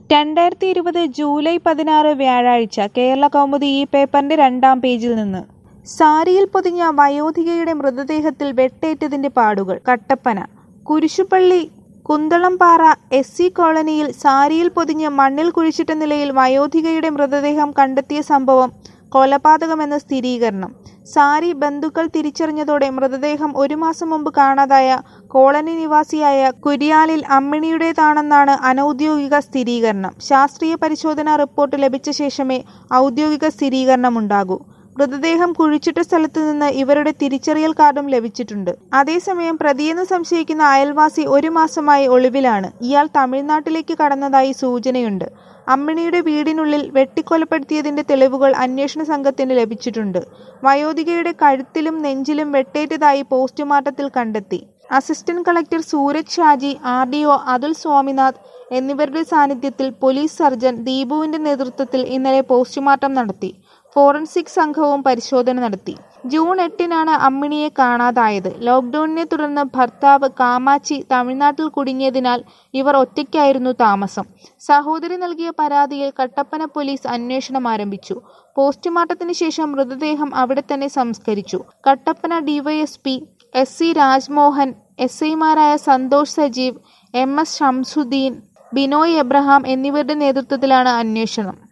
രണ്ടായിരത്തി ഇരുപത് ജൂലൈ പതിനാറ് വ്യാഴാഴ്ച കേരള കൗമുദി ഈ പേപ്പറിന്റെ രണ്ടാം പേജിൽ നിന്ന് സാരിയിൽ പൊതിഞ്ഞ വയോധികയുടെ മൃതദേഹത്തിൽ വെട്ടേറ്റതിന്റെ പാടുകൾ കട്ടപ്പന കുരിശുപള്ളി കുന്തളംപാറ എസ് സി കോളനിയിൽ സാരിയിൽ പൊതിഞ്ഞ് മണ്ണിൽ കുഴിച്ചിട്ട നിലയിൽ വയോധികയുടെ മൃതദേഹം കണ്ടെത്തിയ സംഭവം കൊലപാതകമെന്ന സ്ഥിരീകരണം സാരി ബന്ധുക്കൾ തിരിച്ചറിഞ്ഞതോടെ മൃതദേഹം ഒരു മാസം മുമ്പ് കാണാതായ കോളനി നിവാസിയായ കുരിയാലിൽ അമ്മിണിയുടേതാണെന്നാണ് അനൌദ്യോഗിക സ്ഥിരീകരണം ശാസ്ത്രീയ പരിശോധനാ റിപ്പോർട്ട് ലഭിച്ച ശേഷമേ ഔദ്യോഗിക സ്ഥിരീകരണമുണ്ടാകൂ മൃതദേഹം കുഴിച്ചിട്ട സ്ഥലത്തു നിന്ന് ഇവരുടെ തിരിച്ചറിയൽ കാർഡും ലഭിച്ചിട്ടുണ്ട് അതേസമയം പ്രതിയെന്ന് സംശയിക്കുന്ന അയൽവാസി ഒരു മാസമായി ഒളിവിലാണ് ഇയാൾ തമിഴ്നാട്ടിലേക്ക് കടന്നതായി സൂചനയുണ്ട് അമ്മിണിയുടെ വീടിനുള്ളിൽ വെട്ടിക്കൊലപ്പെടുത്തിയതിന്റെ തെളിവുകൾ അന്വേഷണ സംഘത്തിന് ലഭിച്ചിട്ടുണ്ട് വയോധികയുടെ കഴുത്തിലും നെഞ്ചിലും വെട്ടേറ്റതായി പോസ്റ്റ്മോർട്ടത്തിൽ കണ്ടെത്തി assistant collector Sooraj Shaji R D O Athul Swaminath എന്നിവരുടെ സാന്നിധ്യത്തിൽ പോലീസ് സർജൻ ദീപുവിന്റെ നേതൃത്വത്തിൽ ഇന്നലെ പോസ്റ്റ്മോർട്ടം നടത്തി ഫോറൻസിക് സംഘവും പരിശോധന നടത്തി ജൂൺ എട്ടിനാണ് അമ്മിണിയെ കാണാതായത് ലോക്ക്ഡൌണിനെ തുടർന്ന് ഭർത്താവ് കാമാച്ചി തമിഴ്നാട്ടിൽ കുടുങ്ങിയതിനാൽ ഇവർ ഒറ്റയ്ക്കായിരുന്നു താമസം സഹോദരി നൽകിയ പരാതിയിൽ കട്ടപ്പന പോലീസ് അന്വേഷണം ആരംഭിച്ചു പോസ്റ്റ്മോർട്ടത്തിന് ശേഷം മൃതദേഹം അവിടെ തന്നെ സംസ്കരിച്ചു Kattappana DYSP S C Rajmohan S ഐമാരായ സന്തോഷ് സജീവ് എം എസ് ഷംസുദ്ദീൻ ബിനോയ് എബ്രഹാം എന്നിവരുടെ നേതൃത്വത്തിലാണ് അന്വേഷണം